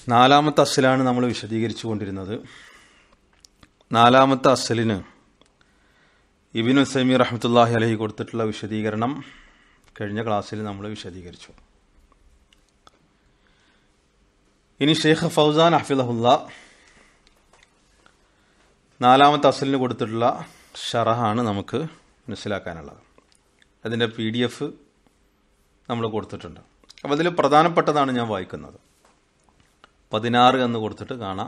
നാലാമത്തെ അസലാണ് നമ്മൾ വിശദീകരിച്ചു കൊണ്ടിരുന്നത് നാലാമത്തെ അസലിന് ഇബിൻ ഉസൈമി റഹ്മത്തുല്ലാഹി അലഹി കൊടുത്തിട്ടുള്ള വിശദീകരണം കഴിഞ്ഞ ക്ലാസ്സിൽ നമ്മൾ വിശദീകരിച്ചു ഇനി ഷെയ്ഖ് ഫൗസാൻ ഹഫിദഹുല്ല നാലാമത്തെ അസലിന് കൊടുത്തിട്ടുള്ള ഷറഹാണ് നമുക്ക് മനസ്സിലാക്കാനുള്ളത് അതിൻ്റെ പി ഡി എഫ് നമ്മൾ കൊടുത്തിട്ടുണ്ട് അപ്പോൾ അതിൽ പ്രധാനപ്പെട്ടതാണ് ഞാൻ വായിക്കുന്നത് പതിനാറ് എന്ന് കൊടുത്തിട്ട് കാണാം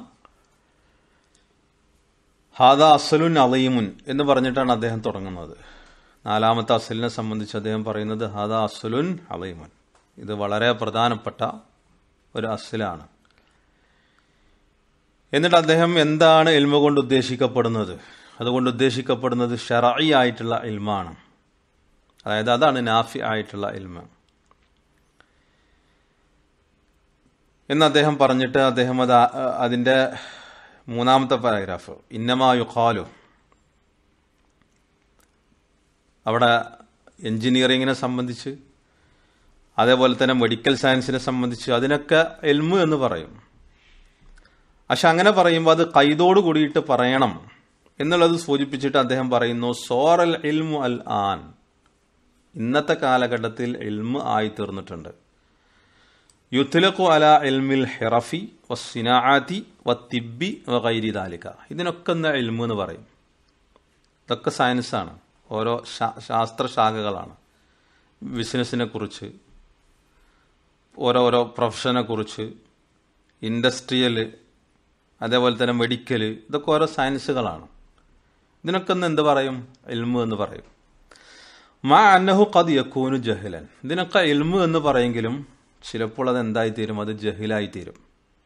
ഹാദ അസലുൻ അലീമുൻ എന്ന് പറഞ്ഞിട്ടാണ് അദ്ദേഹം തുടങ്ങുന്നത് നാലാമത്തെ അസലിനെ സംബന്ധിച്ച് അദ്ദേഹം പറയുന്നത് ഹാദ അസലുൻ അലീമുൻ ഇത് വളരെ പ്രധാനപ്പെട്ട ഒരു അസലാണ് എന്നിട്ട് അദ്ദേഹം എന്താണ് ഇൽമ കൊണ്ട് ഉദ്ദേശിക്കപ്പെടുന്നത് അതുകൊണ്ട് ഉദ്ദേശിക്കപ്പെടുന്നത് ഷറഈ ആയിട്ടുള്ള ഇൽമാണ് അതായത് അതാണ് നാഫി ആയിട്ടുള്ള ഇൽമ എന്ന് അദ്ദേഹം പറഞ്ഞിട്ട് അദ്ദേഹം അത് അതിൻ്റെ മൂന്നാമത്തെ പാരഗ്രാഫ് ഇന്നമാ യുഖാലു അവിടെ എഞ്ചിനീയറിങ്ങിനെ സംബന്ധിച്ച് അതേപോലെ തന്നെ മെഡിക്കൽ സയൻസിനെ സംബന്ധിച്ച് അതിനൊക്കെ എൽമു എന്ന് പറയും പക്ഷെ അങ്ങനെ പറയുമ്പോൾ അത് കൈതോട് കൂടിയിട്ട് പറയണം എന്നുള്ളത് സൂചിപ്പിച്ചിട്ട് അദ്ദേഹം പറയുന്നു സോറൽ ഇൽമു അൽ ആൻ ഇന്നത്തെ കാലഘട്ടത്തിൽ ഇൽമു ആയി തീർന്നിട്ടുണ്ട് യുത്തുലഖു അല ഇൽമിൽ ഹിറഫി വസ്സിനാഅത്തി വത്തിബി വൈരി ദാലിക ഇതിനൊക്കെ ഒന്ന് ഇൽമു എന്ന് പറയും ഇതൊക്കെ സയൻസാണ് ഓരോ ശാസ്ത്രശാഖകളാണ് ബിസിനസ്സിനെ കുറിച്ച് ഓരോരോ പ്രൊഫഷനെ കുറിച്ച് ഇൻഡസ്ട്രിയൽ അതേപോലെ തന്നെ മെഡിക്കൽ ഇതൊക്കെ ഓരോ സയൻസുകളാണ് ഇതിനൊക്കെ ഒന്ന് എന്ത് പറയും ഇൽമു എന്ന് പറയും മാ അന്നഹു കത് യക്കൂനു ജഹിലൻ ഇതിനൊക്കെ ഇൽമു എന്ന് പറയെങ്കിലും ചിലപ്പോൾ അത് എന്തായിത്തീരും അത് ജഹിലായി തീരും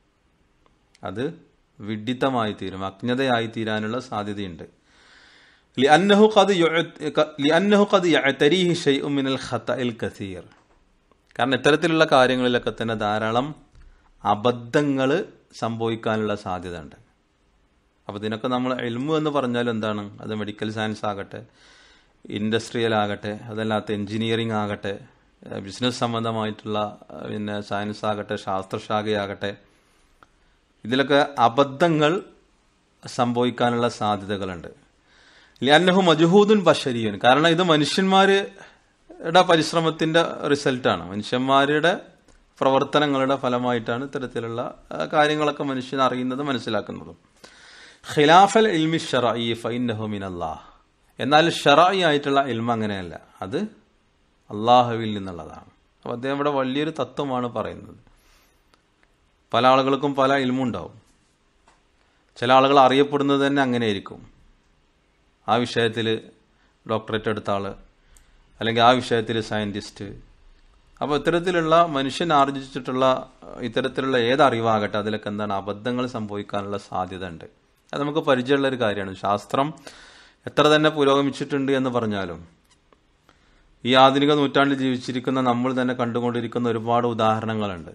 അത് വിഡിത്തമായി തീരും അജ്ഞതയായി തീരാനുള്ള സാധ്യതയുണ്ട് ലിഅന്നഹു ഖദ് ലിഅന്നഹു ഖദ് യഅതരീഹി ഷൈഉ മിനൽ ഖതഇൽ കസീർ കാരണം ഇത്തരത്തിലുള്ള കാര്യങ്ങളിലൊക്കെ തന്നെ ധാരാളം അബദ്ധങ്ങൾ സംഭവിക്കാനുള്ള സാധ്യത ഉണ്ട് അപ്പോൾ ഇതിനൊക്കെ നമ്മൾ എൽമു എന്ന് പറഞ്ഞാൽ എന്താണ് അത് മെഡിക്കൽ സയൻസ് ആകട്ടെ ഇൻഡസ്ട്രിയൽ ആകട്ടെ അതല്ലാത്ത എഞ്ചിനീയറിംഗ് ആകട്ടെ ബിസിനസ് സംബന്ധമായിട്ടുള്ള പിന്നെ സയൻസ് ആകട്ടെ ശാസ്ത്രശാഖയാകട്ടെ ഇതിലൊക്കെ അബദ്ധങ്ങൾ സംഭവിക്കാനുള്ള സാധ്യതകളുണ്ട് ലിയന്നഹു മജുഹൂദുൻ ബഷരിയൻ കാരണം ഇത് മനുഷ്യന്മാരുടെ പരിശ്രമത്തിന്റെ റിസൾട്ടാണ് മനുഷ്യന്മാരുടെ പ്രവർത്തനങ്ങളുടെ ഫലമായിട്ടാണ് ഇത്തരത്തിലുള്ള കാര്യങ്ങളൊക്കെ മനുഷ്യൻ അറിയുന്നത് മനസ്സിലാക്കുന്നതും ഖിലാഫൽ ഇൽമി ഷറായി ഫൈനഹു മിൻ അല്ലാഹ് എന്നാൽ ഷറായി ആയിട്ടുള്ള ഇൽമ അങ്ങനെയല്ല അത് അള്ളാഹുവിൽ നിന്നുള്ളതാണ് അപ്പോൾ അദ്ദേഹം ഇവിടെ വലിയൊരു തത്വമാണ് പറയുന്നത് പല ആളുകൾക്കും പല ഇൽമുണ്ടാവും ചില ആളുകൾ അറിയപ്പെടുന്നത് തന്നെ അങ്ങനെയായിരിക്കും ആ വിഷയത്തിൽ ഡോക്ടറേറ്റ് എടുത്ത ആൾ അല്ലെങ്കിൽ ആ വിഷയത്തിൽ സയൻറ്റിസ്റ്റ് അപ്പോൾ ഇത്തരത്തിലുള്ള മനുഷ്യൻ ആർജിച്ചിട്ടുള്ള ഇത്തരത്തിലുള്ള ഏത് അറിവാകട്ടെ അതിലൊക്കെ എന്താണ് അബദ്ധങ്ങൾ സംഭവിക്കാനുള്ള സാധ്യത ഉണ്ട് അത് നമുക്ക് പരിചയമുള്ള ഒരു കാര്യമാണ് ശാസ്ത്രം എത്ര തന്നെ പുരോഗമിച്ചിട്ടുണ്ട് എന്ന് പറഞ്ഞാലും ഈ ആധുനിക നൂറ്റാണ്ടിൽ ജീവിച്ചിരിക്കുന്ന നമ്മൾ തന്നെ കണ്ടുകൊണ്ടിരിക്കുന്ന ഒരുപാട് ഉദാഹരണങ്ങളുണ്ട്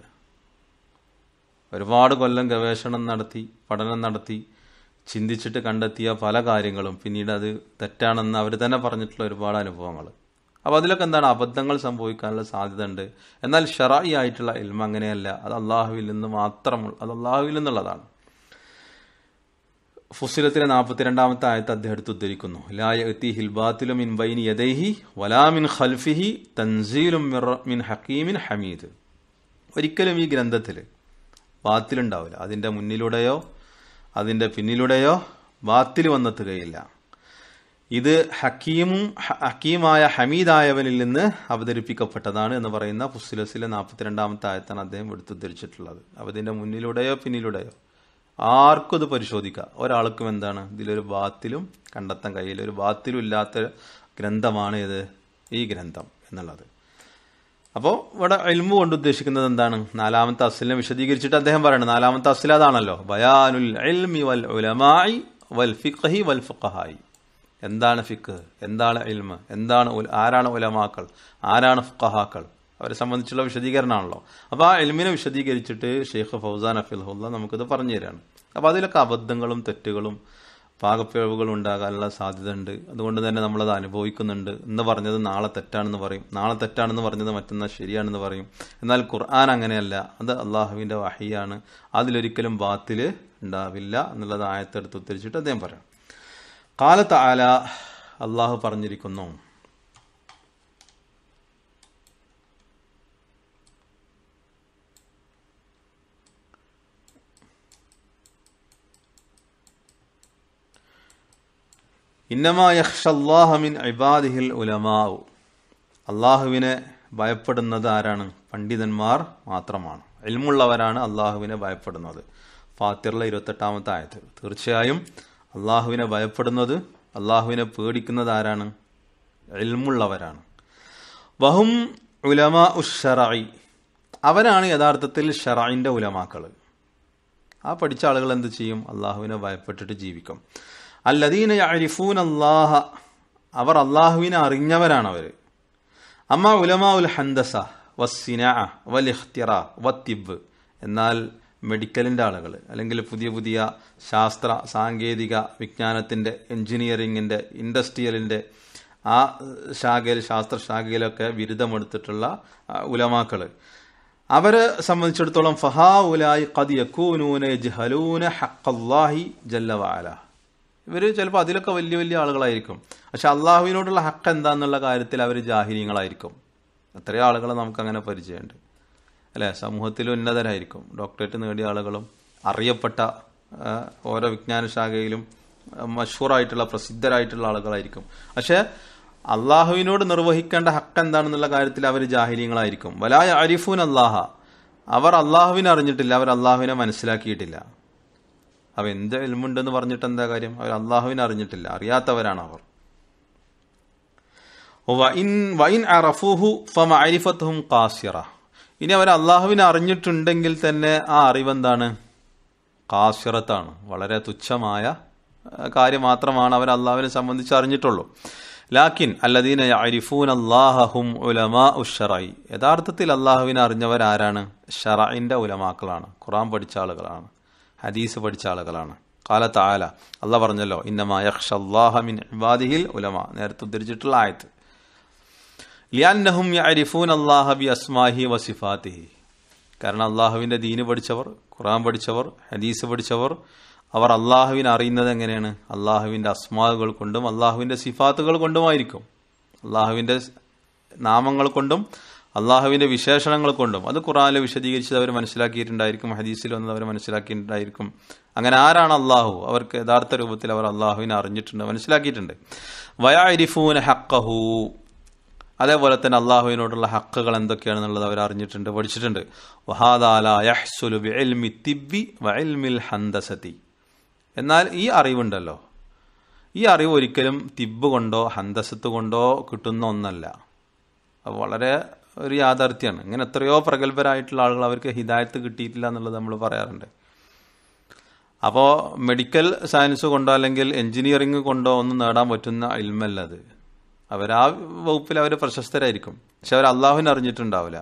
ഒരുപാട് കൊല്ലം ഗവേഷണം നടത്തി പഠനം നടത്തി ചിന്തിച്ചിട്ട് കണ്ടെത്തിയ പല കാര്യങ്ങളും പിന്നീട് അത് തെറ്റാണെന്ന് അവർ തന്നെ പറഞ്ഞിട്ടുള്ള ഒരുപാട് അനുഭവങ്ങൾ അപ്പോൾ അതിലൊക്കെ എന്താണ് അബദ്ധങ്ങൾ സംഭവിക്കാനുള്ള സാധ്യത ഉണ്ട് എന്നാൽ ഷറായി ആയിട്ടുള്ള ഇൽമ അങ്ങനെയല്ല അത് അള്ളാഹുവിൽ നിന്ന് മാത്രം അത് അള്ളാഹുവിൽ നിന്നുള്ളതാണ് ഫുസിലത്തിലെ നാൽപ്പത്തിരണ്ടാമത്തെ ആയത്ത് അദ്ദേഹം എടുത്ത് ഉദ്ധരിക്കുന്നു ലായത്തി ഹിൽബാത്തിലും മിൻ ബൈനി യദൈഹി വലാമിൻ ഖൽഫിഹി തൻസീലും മിൻ ഹക്കീമിൻ ഹമീദ് ഒരിക്കലും ഈ ഗ്രന്ഥത്തിൽ ബാത്തിലുണ്ടാവില്ല അതിൻ്റെ മുന്നിലൂടെയോ അതിൻ്റെ പിന്നിലൂടെയോ ബാത്തിൽ വന്നെത്തുകയില്ല ഇത് ഹക്കീമും ഹക്കീമായ ഹമീദായവനിൽ നിന്ന് അവതരിപ്പിക്കപ്പെട്ടതാണ് എന്ന് പറയുന്ന ഫുസിലസിലെ നാൽപ്പത്തിരണ്ടാമത്തെ ആയത്താണ് അദ്ദേഹം എടുത്തുദ്ധരിച്ചിട്ടുള്ളത് അപ്പോൾ ഇതിൻ്റെ മുന്നിലൂടെയോ പിന്നിലൂടെയോ ആർക്കും ഇത് പരിശോധിക്കാം ഒരാൾക്കും എന്താണ് ഇതിലൊരു ബാത്തിലും കണ്ടെത്താൻ കഴിയില്ല ഒരു ബാത്തിലും ഇല്ലാത്ത ഗ്രന്ഥമാണ് ഇത് ഈ ഗ്രന്ഥം എന്നുള്ളത് അപ്പോൾ ഇവിടെ എൽമു കൊണ്ട് ഉദ്ദേശിക്കുന്നത് എന്താണ് നാലാമത്തെ അസിലിനെ വിശദീകരിച്ചിട്ട് അദ്ദേഹം പറയുന്നത് നാലാമത്തെ അസിൽ അതാണല്ലോ ബയാനുൽ എൽമി വൽ ഉലമായി വൽ ഫിഖഹി വൽ ഫുഖഹായി എന്താണ് ഫിഖ് എന്താണ് ഇൽമ് എന്താണ് ആരാണ് ഉലമാക്കൾ ആരാണ് ഫുഖഹാക്കൾ അവരെ സംബന്ധിച്ചുള്ള വിശദീകരണമാണല്ലോ അപ്പോൾ ആ എൽമിനെ വിശദീകരിച്ചിട്ട് ഷെയ്ഖ് ഫൗസാൻ അഫിൽഹുല്ല നമുക്കിത് പറഞ്ഞു തരാണ് അപ്പോൾ അതിലൊക്കെ അബദ്ധങ്ങളും തെറ്റുകളും പാകപ്പിഴവുകൾ ഉണ്ടാകാനുള്ള സാധ്യത ഉണ്ട് അതുകൊണ്ട് തന്നെ നമ്മളത് അനുഭവിക്കുന്നുണ്ട് ഇന്ന് പറഞ്ഞത് നാളെ തെറ്റാണെന്ന് പറയും നാളെ തെറ്റാണെന്ന് പറഞ്ഞത് മറ്റന്നാൾ ശരിയാണെന്ന് പറയും എന്നാൽ ഖുർആൻ അങ്ങനെയല്ല അത് അള്ളാഹുവിൻ്റെ വഹിയാണ് അതിലൊരിക്കലും ബാത്തില് ഉണ്ടാവില്ല എന്നുള്ളത് ആയത്തെടുത്ത് ഉത്തരിച്ചിട്ട് അദ്ദേഹം പറയാം കാലത്ത് ആല അള്ളാഹു പറഞ്ഞിരിക്കുന്നു ഇന്നമാ യഹ്ഷല്ലാഹമിൻ ഇബാദിഹിൽ ഉലമാവു അള്ളാഹുവിനെ ഭയപ്പെടുന്നത് ആരാണ് പണ്ഡിതന്മാർ മാത്രമാണ് എൽമുള്ളവരാണ് അള്ളാഹുവിനെ ഭയപ്പെടുന്നത് ഫാത്തിറിലെ ഇരുപത്തെട്ടാമത്തെ ആയത് തീർച്ചയായും അള്ളാഹുവിനെ ഭയപ്പെടുന്നത് അള്ളാഹുവിനെ പേടിക്കുന്നത് ആരാണ് എൽമുള്ളവരാണ് വഹും ഉലമ ഉഷറായി അവരാണ് യഥാർത്ഥത്തിൽ ഷറായിൻ്റെ ഉലമാക്കൾ ആ പഠിച്ച ആളുകൾ എന്ത് ചെയ്യും അള്ളാഹുവിനെ ഭയപ്പെട്ടിട്ട് ജീവിക്കും അല്ലദീന യഅരിഫൂൻ അള്ളാഹ അവർ അള്ളാഹുവിനെ അറിഞ്ഞവരാണ് അവർ അമ്മ ഉലമാ ഉൽ ഹന്ദസ വസ്സിന വൽ ഇഖ്തിറ വത്തിബ് എന്നാൽ മെഡിക്കലിൻ്റെ ആളുകൾ അല്ലെങ്കിൽ പുതിയ പുതിയ ശാസ്ത്ര സാങ്കേതിക വിജ്ഞാനത്തിൻ്റെ എഞ്ചിനീയറിങ്ങിൻ്റെ ഇൻഡസ്ട്രിയലിൻ്റെ ആ ശാഖയിൽ ശാസ്ത്ര ശാഖയിലൊക്കെ ബിരുദമെടുത്തിട്ടുള്ള ഉലമാക്കൾ അവരെ സംബന്ധിച്ചിടത്തോളം ഫഹാ ഉലായി ഖദ് യക്കൂനൂന യജ്ഹലൂന ഹഖല്ലാഹി ജല്ല വഅല ഇവർ ചിലപ്പോൾ അതിലൊക്കെ വലിയ വലിയ ആളുകളായിരിക്കും പക്ഷെ അള്ളാഹുവിനോടുള്ള ഹക്ക് എന്താന്നുള്ള കാര്യത്തിൽ അവർ ജാഹിര്യങ്ങളായിരിക്കും എത്രയോ ആളുകളെ നമുക്ക് അങ്ങനെ പരിചയമുണ്ട് അല്ലേ സമൂഹത്തിൽ ഉന്നതരായിരിക്കും ഡോക്ടറേറ്റ് നേടിയ ആളുകളും അറിയപ്പെട്ട ആ, ഓരോ വിജ്ഞാന ശാഖയിലും മഷൂറായിട്ടുള്ള പ്രസിദ്ധരായിട്ടുള്ള ആളുകളായിരിക്കും പക്ഷെ അള്ളാഹുവിനോട് നിർവഹിക്കേണ്ട ഹക്ക് എന്താണെന്നുള്ള കാര്യത്തിൽ അവർ ജാഹിര്യങ്ങളായിരിക്കും വലായ അരിഫൂൻ അള്ളാഹ അവർ അള്ളാഹുവിനെ അറിഞ്ഞിട്ടില്ല അവർ അള്ളാഹുവിനെ മനസ്സിലാക്കിയിട്ടില്ല അവ എന്ത് എൽമുണ്ടെന്ന് പറഞ്ഞിട്ട് എന്താ കാര്യം അവർ അള്ളാഹുവിനെ അറിഞ്ഞിട്ടില്ല അറിയാത്തവരാണ് അവർ വൈൻ വൈൻ അറഫുഹു ഫമഅരിഫത്തുഹും കാസിറ ഇനി അവർ അള്ളാഹുവിനെ അറിഞ്ഞിട്ടുണ്ടെങ്കിൽ തന്നെ ആ അറിവെന്താണ് കാസിറത്താണ് വളരെ തുച്ഛമായ ആ, കാര്യം മാത്രമാണ് അവർ അള്ളാഹുവിനെ സംബന്ധിച്ച് അറിഞ്ഞിട്ടുള്ളൂ ലാക്കിൻ അല്ലദീന യഅരിഫൂൻ അല്ലാഹഹും ഉലമാ ഉഷറായി യഥാർത്ഥത്തിൽ അള്ളാഹുവിനെ അറിഞ്ഞവരാരാണ് ഷറൈൻ്റെ ഉലമാക്കളാണ് ഖുറാൻ പഠിച്ച ആളുകളാണ് ഹദീസ് പഠിച്ച ആളുകളാണ് കാലത്ത് ആല അല്ല പറഞ്ഞല്ലോ ഇന്നമാ യഖ്ഷല്ലാഹ മിൻ ഇബാദിഹിൽ ഉലമ നേരത്തെ ഉദ്ധരിച്ചിട്ടുള്ള ആയത്ത് ലിയാന്നഹും യഅരിഫൂൻ അല്ലാഹ ബി അസ്മാഹി വസിഫാത്തിഹി കാരണം അള്ളാഹുവിൻ്റെ ദീന് പഠിച്ചവർ ഖുറാൻ പഠിച്ചവർ ഹദീസ് പഠിച്ചവർ അവർ അള്ളാഹുവിനെ അറിയുന്നത് എങ്ങനെയാണ് അള്ളാഹുവിൻ്റെ അസ്മാകൾ കൊണ്ടും അള്ളാഹുവിൻ്റെ സിഫാത്തുകൾ കൊണ്ടുമായിരിക്കും അള്ളാഹുവിൻ്റെ നാമങ്ങൾ കൊണ്ടും അള്ളാഹുവിൻ്റെ വിശേഷണങ്ങൾ കൊണ്ടും അത് ഖുറാനിൽ വിശദീകരിച്ചത് അവർ മനസ്സിലാക്കിയിട്ടുണ്ടായിരിക്കും ഹദീസിൽ വന്നത് അവർ മനസ്സിലാക്കിയിട്ടുണ്ടായിരിക്കും അങ്ങനെ ആരാണ് അള്ളാഹു അവർക്ക് യഥാർത്ഥ രൂപത്തിൽ അവർ അള്ളാഹുവിനെ അറിഞ്ഞിട്ടുണ്ട് മനസ്സിലാക്കിയിട്ടുണ്ട് വയാരിഫൂൻ ഹക്കഹു അതേപോലെ തന്നെ അള്ളാഹുവിനോടുള്ള ഹക്കുകൾ എന്തൊക്കെയാണെന്നുള്ളത് അവർ അറിഞ്ഞിട്ടുണ്ട് പഠിച്ചിട്ടുണ്ട് വഹാദാല യഹ്സുലു ബിഇൽമി തിബ്ബി വഇൽമിൽ ഹന്ദസതി എന്നാൽ ഈ അറിവുണ്ടല്ലോ ഈ അറിവ് ഒരിക്കലും തിബ്ബ് കൊണ്ടോ ഹന്തസത്ത് കൊണ്ടോ കിട്ടുന്ന ഒന്നല്ല അത് വളരെ ഒരു യാഥാർത്ഥ്യമാണ് ഇങ്ങനെ എത്രയോ പ്രഗത്ഭരായിട്ടുള്ള ആളുകൾ അവർക്ക് ഹിദായത്ത് കിട്ടിയിട്ടില്ല എന്നുള്ളത് നമ്മൾ പറയാറുണ്ട് അപ്പോൾ മെഡിക്കൽ സയൻസ് കൊണ്ടോ അല്ലെങ്കിൽ എഞ്ചിനീയറിംഗ് കൊണ്ടോ ഒന്നും നേടാൻ പറ്റുന്ന ഇൽമല്ല അത് അവർ ആ വകുപ്പിൽ അവർ പ്രശസ്തരായിരിക്കും പക്ഷെ അവർ അള്ളാഹുവിനെ അറിഞ്ഞിട്ടുണ്ടാവില്ല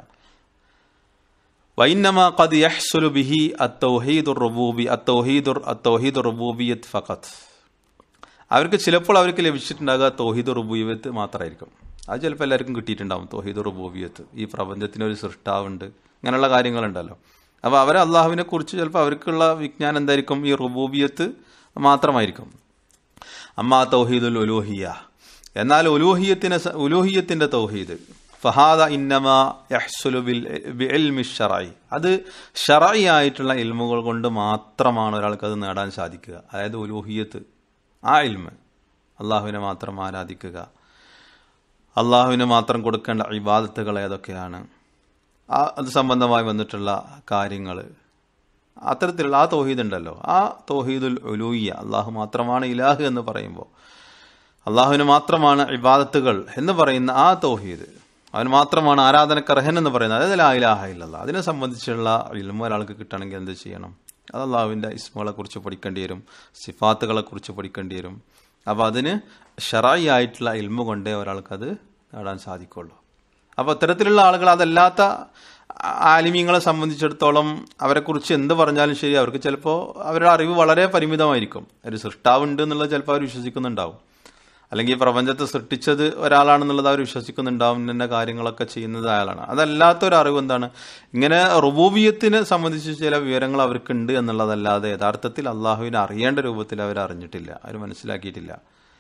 വൈന്നമ ഖദ് യഹ്സുലു ബിഹി അത്തൗഹീദുർ റുബൂബി അത്തൗഹീദുർ അത്തൗഹീദുർ റുബൂബിയത്ത് ഫഖത്ത് അവർക്ക് ചിലപ്പോൾ അവർക്ക് ലഭിച്ചിട്ടുണ്ടാകുക തൗഹീദ് റുബൂബിയത്ത് മാത്രമായിരിക്കും അത് ചിലപ്പോൾ എല്ലാവർക്കും കിട്ടിയിട്ടുണ്ടാവും തൗഹീദ് റുബൂബിയത്ത് ഈ പ്രപഞ്ചത്തിന് ഒരു സൃഷ്ടാവുണ്ട് ഇങ്ങനെയുള്ള കാര്യങ്ങളുണ്ടല്ലോ അപ്പോൾ അവർ അള്ളാഹുവിനെ കുറിച്ച് ചിലപ്പോൾ അവർക്കുള്ള വിജ്ഞാനം എന്തായിരിക്കും ഈ റുബൂബിയത്ത് മാത്രമായിരിക്കും അമ്മാ തൗഹീദുൽ ഉലൂഹിയ എന്നാൽ ഉലൂഹിയത്തിന് ഉലൂഹിയത്തിന്റെ തൗഹീദ് ഫഹാദ ഇന്നമ യഹ്സുലു ബിൽ ബിഇൽമി ഷറഈ അത് ഷറഈ ആയിട്ടുള്ള ഇൽമുകൾ കൊണ്ട് മാത്രമാണ് ഒരാൾക്ക് അത് നേടാൻ സാധിക്കുക അതായത് ഉലൂഹിയത്ത് ആ ഇൽമ് അള്ളാഹുവിനെ മാത്രം ആരാധിക്കുക അള്ളാഹുവിന് മാത്രം കൊടുക്കേണ്ട ഇബാദത്തുകൾ ഏതൊക്കെയാണ് ആ അത് സംബന്ധമായി വന്നിട്ടുള്ള കാര്യങ്ങൾ അത്തരത്തിലുള്ള ആ തൗഹീദ് ഉണ്ടല്ലോ ആ തൗഹീദുൽ ഉലൂയ്യ അള്ളാഹു മാത്രമാണ് ഇലാഹ് എന്ന് പറയുമ്പോൾ അള്ളാഹുവിന് മാത്രമാണ് ഇബാദത്തുകൾ എന്ന് പറയുന്ന ആ തൗഹീദ് അവന് മാത്രമാണ് ആരാധനക്കർഹൻ എന്ന് പറയുന്നത് അതായത് ലാ ഇലാഹ ഇല്ലല്ലാ അതിനെ സംബന്ധിച്ചുള്ള ഇൽമ ഒരാൾക്ക് കിട്ടണമെങ്കിൽ എന്ത് ചെയ്യണം അത് അള്ളാഹുവിൻ്റെ ഇസ്മുകളെ കുറിച്ച് പഠിക്കേണ്ടി വരും സിഫാത്തുകളെ കുറിച്ച് പഠിക്കേണ്ടി വരും അപ്പോൾ അതിന് ഷറായി ആയിട്ടുള്ള ഇൽമ കൊണ്ടേ ഒരാൾക്കത് നേടാൻ സാധിക്കുള്ളൂ അപ്പോൾ ഇത്തരത്തിലുള്ള ആളുകൾ അതല്ലാത്ത ആലിമീങ്ങളെ സംബന്ധിച്ചിടത്തോളം അവരെക്കുറിച്ച് എന്ത് പറഞ്ഞാലും ശരി അവർക്ക് ചിലപ്പോൾ അവരുടെ അറിവ് വളരെ പരിമിതമായിരിക്കും ഒരു സൃഷ്ടാവുണ്ട് എന്നുള്ളത് ചിലപ്പോൾ അവർ വിശ്വസിക്കുന്നുണ്ടാവും അല്ലെങ്കിൽ ഈ പ്രപഞ്ചത്തെ സൃഷ്ടിച്ചത് ഒരാളാണെന്നുള്ളത് അവർ വിശ്വസിക്കുന്നുണ്ടാവും ഇന്ന കാര്യങ്ങളൊക്കെ ചെയ്യുന്നത് അയാളാണ് അതല്ലാത്ത ഒരു അറിവ് എന്താണ് ഇങ്ങനെ റുബൂബിയത്തിനെ സംബന്ധിച്ച് ചില വിവരങ്ങൾ അവർക്കുണ്ട് എന്നുള്ളതല്ലാതെ യഥാർത്ഥത്തിൽ അള്ളാഹുവിനെ അറിയേണ്ട രൂപത്തിൽ അവർ അറിഞ്ഞിട്ടില്ല അവർ മനസ്സിലാക്കിയിട്ടില്ല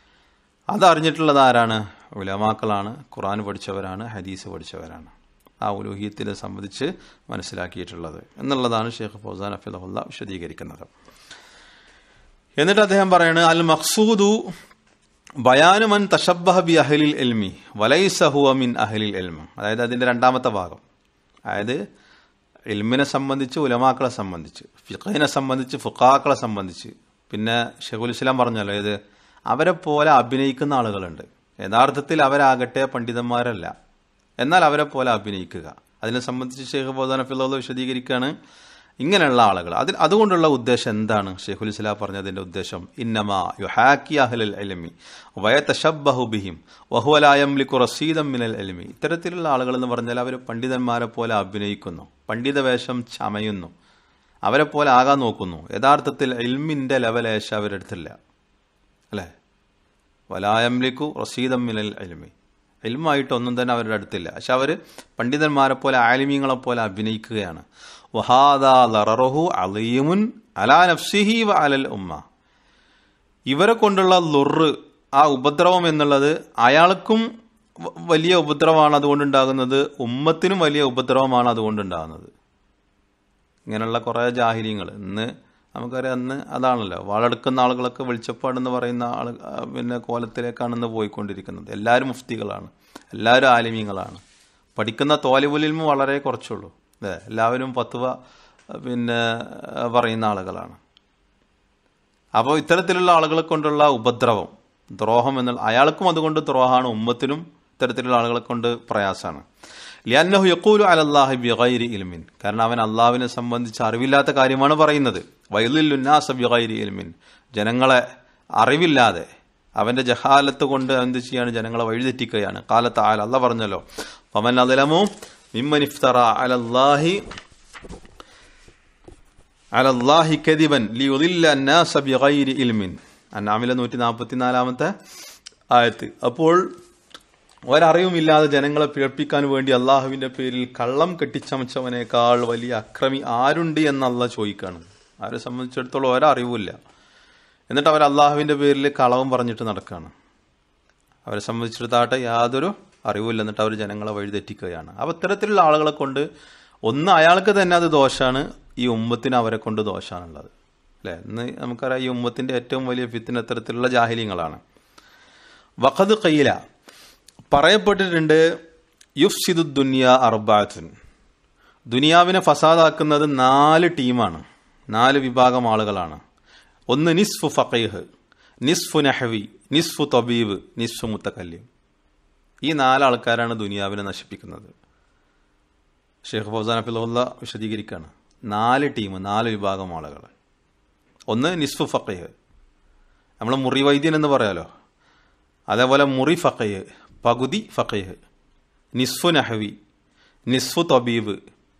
അത് അറിഞ്ഞിട്ടുള്ളത് ആരാണ് ഉലമാക്കളാണ് ഖുറാൻ പഠിച്ചവരാണ് ഹദീസ് പഠിച്ചവരാണ് ആ ഉലൂഹിയത്തിനെ സംബന്ധിച്ച് മനസ്സിലാക്കിയിട്ടുള്ളത് എന്നുള്ളതാണ് ഷെയ്ഖ് ഫൗസാൻ അഫിദുല്ല വിശദീകരിക്കുന്നത് എന്നിട്ട് അദ്ദേഹം പറയാണ് അൽ മഖ്സൂദു ബയാനുമൻ തഷബ്ബഹ ബി അഹലിൽ എൽമി വലൈസഹുവ മിൻ അഹലിൽ എൽമ അതായത് അതിന്റെ രണ്ടാമത്തെ ഭാഗം അതായത് എൽമിനെ സംബന്ധിച്ച് ഉലമാക്കളെ സംബന്ധിച്ച് ഫിഖിനെ സംബന്ധിച്ച് ഫുഖാക്കളെ സംബന്ധിച്ച് പിന്നെ ഷെഖുൽ ഇസ്ലാം പറഞ്ഞല്ലോ ഇത് അവരെ പോലെ അഭിനയിക്കുന്ന ആളുകളുണ്ട് യഥാർത്ഥത്തിൽ അവരാകട്ടെ പണ്ഡിതന്മാരല്ല എന്നാൽ അവരെ പോലെ അഭിനയിക്കുക അതിനെ സംബന്ധിച്ച് ഷെയ്ഖ് ബോധാന ഫിലോദ് വിശദീകരിക്കുകയാണ് ഇങ്ങനെയുള്ള ആളുകൾ അതിൽ അതുകൊണ്ടുള്ള ഉദ്ദേശം എന്താണ് ഷെയ്ഖുൽ ഇസ്ലാം പറഞ്ഞതിന്റെ ഉദ്ദേശം ഇന്നമാ യുഹാക്കി അഹ്ലൽ എലമി വയതശബ്ബഹു ബിഹിം വഹുവലായംലിക്കു റസീദം മിനൽ എലമി ഇത്തരത്തിലുള്ള ആളുകൾ എന്ന് പറഞ്ഞാൽ അവർ പണ്ഡിതന്മാരെ പോലെ അഭിനയിക്കുന്നു പണ്ഡിത വേഷം ചമയുന്നു അവരെ പോലെ ആകാൻ നോക്കുന്നു യഥാർത്ഥത്തിൽ എൽമിന്റെ ലെവലേശ അവരെടുത്തില്ല അല്ലേ വലായംലിക്കു റസീദം മിനൽ എൽമി എൽമായിട്ട് ഒന്നും തന്നെ അവരുടെ അടുത്തില്ല പക്ഷെ അവർ പണ്ഡിതന്മാരെ പോലെ ആലിമീങ്ങളെ പോലെ അഭിനയിക്കുകയാണ് വഹാദാ ലററഹു അലീമുൻ അലാ നഫ്സിഹി വ അലൽ ഉമ്മ ഇവരെ കൊണ്ടുള്ള ലുറ് ആ ഉപദ്രവം എന്നുള്ളത് അയാൾക്കും വ- വലിയ ഉപദ്രവമാണ് അതുകൊണ്ടുണ്ടാകുന്നത് ഉമ്മത്തിനും വലിയ ഉപദ്രവമാണ് അതുകൊണ്ടുണ്ടാകുന്നത് ഇങ്ങനെയുള്ള കുറേ ജാഹിര്യങ്ങൾ ഇന്ന് നമുക്കറിയാം അന്ന് അതാണല്ലോ വാളെടുക്കുന്ന ആളുകളൊക്കെ വെളിച്ചപ്പാടെന്ന് പറയുന്ന ആൾ ആ, പിന്നെ കോലത്തിലേക്കാണ് ഇന്ന് പോയിക്കൊണ്ടിരിക്കുന്നത് എല്ലാവരും മുഫ്തികളാണ് എല്ലാവരും ആലിമീങ്ങളാണ് പഠിക്കുന്ന തോലിബുലിൽമ വളരെ കുറച്ചുള്ളൂ അല്ലേ എല്ലാവരും പത്തുവ പിന്നെ ആ, പറയുന്ന ആളുകളാണ് അപ്പോൾ ഇത്തരത്തിലുള്ള ആളുകളെ കൊണ്ടുള്ള ഉപദ്രവം ദ്രോഹം എന്നുള്ള അയാൾക്കും അതുകൊണ്ട് ദ്രോഹമാണ് ഉമ്മത്തിനും ഇത്തരത്തിലുള്ള ആളുകളെ കൊണ്ട് പ്രയാസമാണ് ലിയന്നഹു യക്കൂലു അലല്ലാഹി ബിഗൈരി ഇൽമിൻ കാരണം അവൻ അള്ളാഹുവിനെ സംബന്ധിച്ച് അറിവില്ലാത്ത കാര്യമാണ് പറയുന്നത് വൈലുന്നാസ ബിഗൈരി ഇൽമിൻ ജനങ്ങളെ അറിവില്ലാതെ അവന്റെ ജഹാലത്ത് കൊണ്ട് എന്ത് ചെയ്യാണ് ജനങ്ങളെ വഴിതെറ്റിക്കുകയാണ് കാലത്ത് ആല അല്ല പറഞ്ഞല്ലോ പമൻ അതിലമോ മിമ്മൻ ഇഫ്തറ അലല്ലാഹി അലല്ലാഹി കദിബൻ ലിയുദില്ല അന്നാസ ബിഗൈരി ഇൽമിൻ അന്നാമിലെ നൂറ്റി നാൽപ്പത്തിനാലാമത്തെ ആയത്ത് അപ്പോൾ ഒരറിവുമില്ലാതെ ജനങ്ങളെ പിഴപ്പിക്കാൻ വേണ്ടി അള്ളാഹുവിന്റെ പേരിൽ കള്ളം കെട്ടിച്ചമച്ചവനേക്കാൾ വലിയ അക്രമി ആരുണ്ട് എന്നല്ല ചോദിക്കാണ് അവരെ സംബന്ധിച്ചിടത്തോളം ഒരറിവുമില്ല എന്നിട്ട് അവർ അള്ളാഹുവിന്റെ പേരിൽ കളവും പറഞ്ഞിട്ട് നടക്കുകയാണ് അവരെ സംബന്ധിച്ചിടത്താട്ടെ യാതൊരു അറിവില്ല എന്നിട്ട് അവർ ജനങ്ങളെ വഴിതെറ്റിക്കുകയാണ് അപ്പോൾ ഇത്തരത്തിലുള്ള ആളുകളെ കൊണ്ട് ഒന്ന് അയാൾക്ക് തന്നെ അത് ദോഷമാണ് ഈ ഉമ്മത്തിന് അവരെ കൊണ്ട് ദോഷമാണുള്ളത് അല്ലേ ഇന്ന് നമുക്കറിയാം ഈ ഉമ്മത്തിന്റെ ഏറ്റവും വലിയ ഫിത്തിന് ഇത്തരത്തിലുള്ള ജാഹിര്യങ്ങളാണ് വഖദ് കയ്യില പറയപ്പെട്ടിട്ടുണ്ട് യുഫ്സിദു ദുനിയ അർബാത്തുൻ ദുനിയാവിനെ ഫസാദാക്കുന്നത് നാല് ടീമാണ് നാല് വിഭാഗം ആളുകളാണ് ഒന്ന് നിസ്ഫു ഫഖീഹ് നിസ്ഫു നഹവി നിസ്ഫു തബീബ് നിസ്ഫു മുത്തക്കല്യം ഈ നാല് ആൾക്കാരാണ് ദുനിയാവിനെ നശിപ്പിക്കുന്നത് ഷെയ്ഖ് ഫൗസാൻ അഫിലുള്ള വിശദീകരിക്കുകയാണ് നാല് ടീം നാല് വിഭാഗം ആളുകൾ ഒന്ന് നിസ്ഫു ഫഖീഹ് നമ്മൾ മുറി വൈദ്യൻ എന്ന് പറയാലോ അതേപോലെ മുറി ഫഖീഹ് പകുതി ഫഖീഹ് നിസ്ഫു നഹവി നിസ്ഫു തബീബ്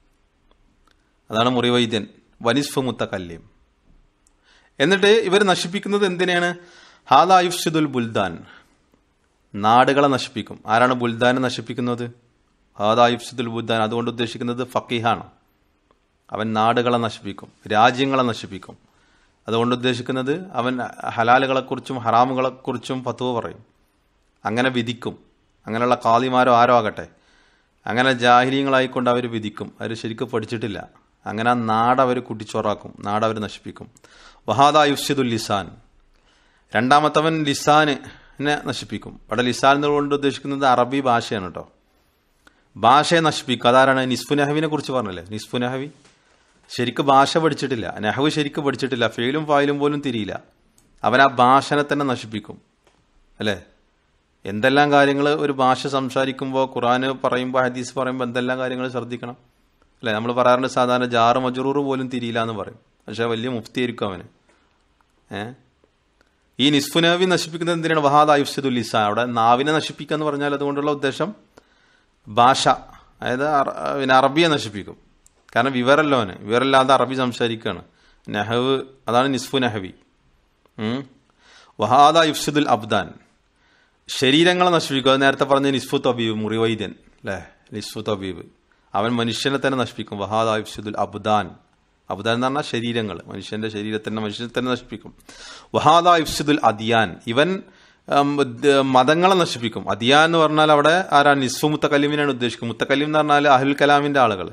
അതാണ് മുറി വൈദ്യൻ വനിസ്ഫു മുത്തക്കല്യം എന്നിട്ട് ഇവർ നശിപ്പിക്കുന്നത് എന്തിനാണ് ഹാദായുഫ്ഷിദുൽ ബുൽദാൻ നാടുകളെ നശിപ്പിക്കും ആരാണ് ബുൽദാനെ നശിപ്പിക്കുന്നത് ഹാദായുഫ്ഷിദുൽ ബുൽദാൻ അതുകൊണ്ട് ഉദ്ദേശിക്കുന്നത് ഫക്കീഹാണ് അവൻ നാടുകളെ നശിപ്പിക്കും രാജ്യങ്ങളെ നശിപ്പിക്കും അതുകൊണ്ട് ഉദ്ദേശിക്കുന്നത് അവൻ ഹലാലുകളെക്കുറിച്ചും ഹറാമുകളെക്കുറിച്ചും ഫത്തുവ പറയും അങ്ങനെ വിധിക്കും അങ്ങനെയുള്ള കാളിമാരോ ആരോ ആകട്ടെ അങ്ങനെ ജാഹിര്യങ്ങളായിക്കൊണ്ട് അവർ വിധിക്കും അവർ ശരിക്കും പഠിച്ചിട്ടില്ല അങ്ങനെ ആ നാട് അവർ കുട്ടിച്ചോറാക്കും നാട് അവർ നശിപ്പിക്കും വഹാദ യുഫ്സിദുൽ ലിസാൻ രണ്ടാമത്തവൻ ലിസാനെ നശിപ്പിക്കും ഇവിടെ ലിസാൻ എന്നുകൊണ്ട് ഉദ്ദേശിക്കുന്നത് അറബി ഭാഷയാണ് കേട്ടോ ഭാഷയെ നശിപ്പിക്കും അതാരാണ് നിസ്ഫു നഹവിനെ കുറിച്ച് പറഞ്ഞല്ലേ നിസ്ഫു നഹവി ശരിക്കും ഭാഷ പഠിച്ചിട്ടില്ല നെഹവ് ശരിക്കും പഠിച്ചിട്ടില്ല ഫെയിലും ഫായിലും പോലും തിരിയില്ല അവൻ ആ ഭാഷനെ തന്നെ നശിപ്പിക്കും അല്ലേ എന്തെല്ലാം കാര്യങ്ങൾ ഒരു ഭാഷ സംസാരിക്കുമ്പോൾ ഖുറാന് പറയുമ്പോൾ ഹദീസ് പറയുമ്പോൾ എന്തെല്ലാം കാര്യങ്ങൾ ശ്രദ്ധിക്കണം അല്ലേ നമ്മൾ പറയാറുണ്ട് സാധാരണ ജാറ് മജറൂർ പോലും തിരിയില്ല എന്ന് പറയും പക്ഷെ വലിയ മുഫ്തിയായിരിക്കും അവന് ഏ ഈ നിസ്ഫുനവി നശിപ്പിക്കുന്നത് എന്തിനാണ് വഹാദ് ആയുഫ്സദുൽ ലിസാൻ അവിടെ നാവിനെ നശിപ്പിക്കുക എന്ന് പറഞ്ഞാൽ അതുകൊണ്ടുള്ള ഉദ്ദേശം ഭാഷ അതായത് അറ- പിന്നെ അറബിയെ നശിപ്പിക്കും കാരണം വിവരല്ലോന് വിവരമില്ലാതെ അറബി സംസാരിക്കുകയാണ് നെഹവ് അതാണ് നിസ്ഫു നെഹവി ഉം. വഹാദ യുഫ്സുദുൽ അബ്ദാൻ ശരീരങ്ങളെ നശിപ്പിക്കും അത് നേരത്തെ പറഞ്ഞ നിസ്ഫു തബീബ് മുറിവൈദ്യൻ അല്ലേ നിസ്ഫു തബീബ് അവൻ മനുഷ്യനെ തന്നെ നശിപ്പിക്കും വഹാദ യുഫ്സുദുൽ അബ്ദാൻ അബ്ദാൻ എന്ന് പറഞ്ഞാൽ ശരീരങ്ങൾ മനുഷ്യന്റെ ശരീരത്തിന്റെ മനുഷ്യനെ തന്നെ നശിപ്പിക്കും വഹാദ യുഫ്സുദുൽ അദിയാൻ ഇവൻ ഉം, ദ- മതങ്ങളെ നശിപ്പിക്കും അദിയാൻ എന്ന് പറഞ്ഞാൽ അവിടെ ആരാ നിസ്ഫു മുത്തക്കല്ലിമിനാണ് ഉദ്ദേശിക്കുന്നത് മുത്തക്കല്ലിം എന്ന് പറഞ്ഞാൽ അഹുൽ കലാമിന്റെ ആളുകൾ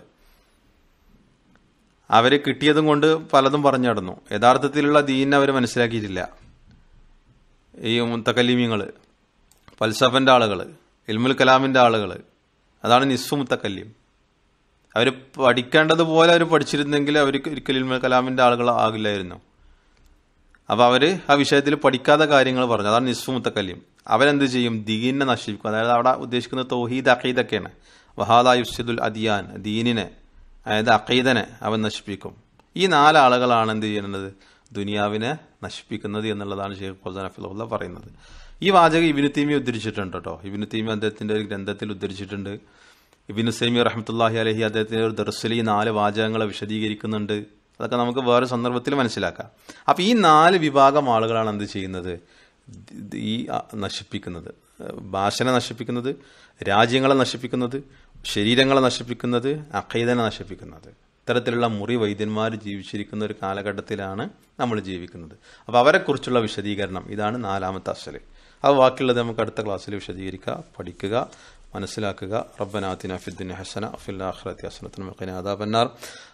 അവര് കിട്ടിയതും കൊണ്ട് പലതും പറഞ്ഞു നടന്നു യഥാർത്ഥത്തിലുള്ള ദീനിനെ അവർ മനസ്സിലാക്കിയിട്ടില്ല ഈ മുത്തക്കല്ലിമീങ്ങൾ ഫൽസഫന്റെ ആളുകൾ ഇൽമുൽ കലാമിന്റെ ആളുകൾ അതാണ് നിസ്ഫു മുത്തക്കല്ലിം അവർ പഠിക്കേണ്ടതുപോലെ അവർ പഠിച്ചിരുന്നെങ്കിൽ അവർക്ക് ഒരിക്കലും ഇൽമുൽ കലാമിന്റെ ആളുകൾ ആകില്ലായിരുന്നു അപ്പൊ അവര് ആ വിഷയത്തിൽ പഠിക്കാത്ത കാര്യങ്ങൾ പറഞ്ഞു അതാണ് നിസ്ഫു മുത്തക്കല്ലിം അവരെന്ത് ചെയ്യും ദീനിനെ നശിപ്പിക്കും അതായത് അവിടെ ഉദ്ദേശിക്കുന്നത് തൗഹീദ് അഖീദൊക്കെയാണ് വഹാദ യുഫ്സിദുൽ അദിയാൻ ദീനിനെ അതായത് അഖീദനെ അവൻ നശിപ്പിക്കും ഈ നാലാളുകളാണ് എന്ത് ചെയ്യുന്നത് ദുനിയാവിനെ നശിപ്പിക്കുന്നത് എന്നുള്ളതാണ് ഷെയ്ഖ് ഫൗസാൻ അഫിലുള്ള പറയുന്നത് ഈ വാചകം ഇബിനു തീമി ഉദ്ധരിച്ചിട്ടുണ്ട് കേട്ടോ ഇബിനു തീമി അദ്ദേഹത്തിന്റെ ഒരു ഗ്രന്ഥത്തിൽ ഉദ്ധരിച്ചിട്ടുണ്ട് ഇബിനു സൈമി റഹ്മത്തുല്ലാഹി അലഹി അദ്ദേഹത്തിന്റെ ഒരു ദർസിൽ ഈ നാല് വാചകങ്ങളെ വിശദീകരിക്കുന്നുണ്ട് അതൊക്കെ നമുക്ക് വേറെ സന്ദർഭത്തിൽ മനസ്സിലാക്കാം അപ്പൊ ഈ നാല് വിഭാഗം ആളുകളാണ് എന്ത് ചെയ്യുന്നത് ഇത് ഈ അ- നശിപ്പിക്കുന്നത് ഭാഷനെ നശിപ്പിക്കുന്നത് രാജ്യങ്ങളെ നശിപ്പിക്കുന്നത് ശരീരങ്ങളെ നശിപ്പിക്കുന്നത് അഖൈദനെ നശിപ്പിക്കുന്നത് ഇത്തരത്തിലുള്ള മുറി വൈദ്യന്മാർ ജീവിച്ചിരിക്കുന്ന ഒരു കാലഘട്ടത്തിലാണ് നമ്മൾ ജീവിക്കുന്നത് അപ്പോൾ അവരെക്കുറിച്ചുള്ള വിശദീകരണം ഇതാണ് നാലാമത്തെ അസല് ആ ബാക്കിയുള്ളത് നമുക്ക് അടുത്ത ക്ലാസ്സിൽ വിശദീകരിക്കുക പഠിക്കുക മനസ്സിലാക്കുക റബ്ബനാത്തിന ഫിദ്ദിൻ ഹസന ഫിൽ ആഖിറത്തി ഹസനത്തുൻ വഖിന അദാബന്നാർ